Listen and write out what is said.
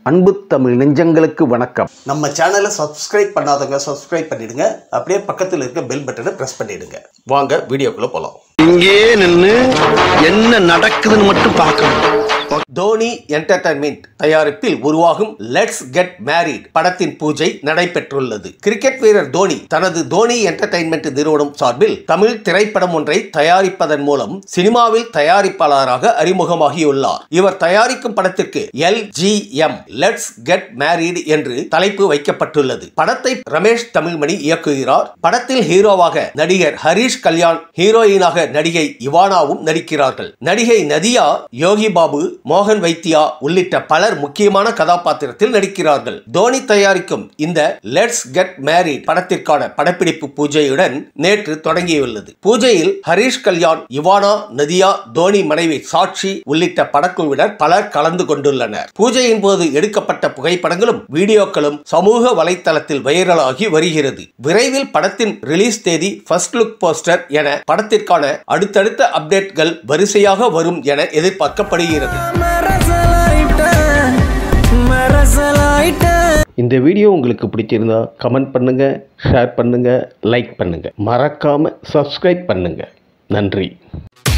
அன்பு தமிழ் நெஞ்சங்களுக்கு வணக்கம் நம்ம சேனலை சப்ஸ்கிரைப் பண்ணாதவங்க சப்ஸ்கிரைப் பண்ணிடுங்க அப்படியே பக்கத்தில் இருக்க பெல் பட்டனை பிரஸ் பண்ணிடுங்க வாங்க வீடியோக்குள்ள போலாம் இங்கே நின்னு என்ன நடக்குதுன்னு மட்டும் பார்க்கணும் தோனி என்டர்டைன்மெண்ட் தயாரிப்பில் உருவாகும் லெட்ஸ் கெட் மேரிட் படத்தின் பூஜை நடைபெற்றுள்ளது கிரிக்கெட் வீரர் தோனி தனது தோனி என்டர்டைன்மெண்ட் நிறுவனம் சார்பில் தமிழ் திரைப்படம் ஒன்றை தயாரிப்பதன் மூலம் சினிமாவில் தயாரிப்பாளராக அறிமுகமாகியுள்ளார் இவர் தயாரிக்கும் படத்திற்கு L G M let's get married என்று தலைப்பு வைக்கப்பட்டுள்ளது படத்தை ரமேஷ் தமிழ்மணி இயக்குகிறார் படத்தில் ஹீரோவாக நடிகர் ஹரிஷ் கல்யாண் ஹீரோயினாக நடிகை இவானாவும் நடிக்கிறார்கள் நடிகை நதியா யோகி பாபு மோகன் வைத்தியா உள்ளிட்ட பலர் முக்கியமான கதாபாத்திரத்தில் நடிக்கிறார்கள் தோனி தயாரிக்கும் இந்த லெட்ஸ் கெட் மேரிட் படத்திற்கான படப்பிடிப்பு பூஜையுடன் நேற்று தொடங்கியுள்ளது பூஜையில் ஹரிஷ் கல்யாண் இவானா நதியா தோனி மனைவி சாட்சி உள்ளிட்ட படக்குழுவினர் பலர் கலந்து கொண்டுள்ளனர் பூஜையின் போது எடுக்கப்பட்ட புகைப்படங்களும் வீடியோக்களும் சமூக வலைத்தளத்தில் வைரலாகி வருகிறது விரைவில் படத்தின் ரிலீஸ் தேதி ஃபர்ஸ்ட் லுக் போஸ்டர் என படத்திற்கான அடுத்தடுத்த அப்டேட்கள் வரிசையாக வரும் என எதிர்பார்க்கப்படுகிறது இந்த வீடியோ உங்களுக்கு பிடிச்சிருந்தா கமெண்ட் பண்ணுங்க ஷேர் பண்ணுங்க லைக் பண்ணுங்க மறக்காம சப்ஸ்கிரைப் பண்ணுங்க நன்றி